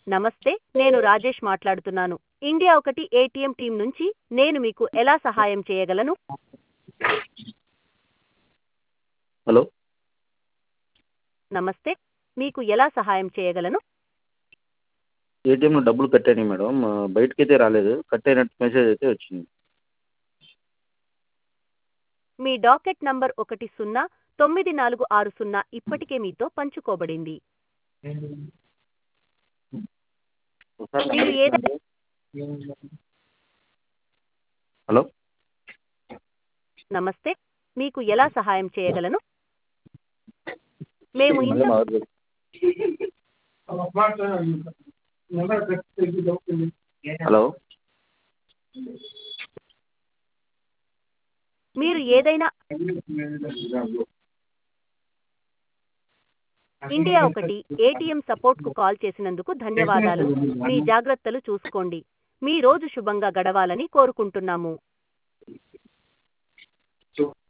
నమస్తే నేను రాజేష్ మాట్లాడుతున్నాను ఇండియా ఒకటి ఏటీఎం టీం నుంచి నేను మీకు ఎలా సహాయం చేయగలను హలో నమస్తే మీకు ఎలా సహాయం చేయగలను ఏటీఎంలో డబ్బులు కట్ అయినాయి మేడం బయటకైతే రాలేదు కట్ అయినట్టు మెసేజ్ అయితే వచ్చింది మీ డాకెట్ నంబర్ ఒకటి సున్నా తొమ్మిది నాలుగు ఆరు సున్నా ఇప్పటికే మీతో పంచుకోబడింది మీరు ఏదైనా హలో నమస్తే మీకు ఎలా సహాయం చేయగలను మేము మళ్ళీ ఇంత మొదలు హలో మీరు ఏదైనా ఇండియా ఒకటి ఏటీఎం సపోర్ట్కు కాల్ చేసినందుకు ధన్యవాదాలు మీ జాగ్రత్తలు చూసుకోండి మీ రోజు శుభంగా గడవాలని కోరుకుంటున్నాము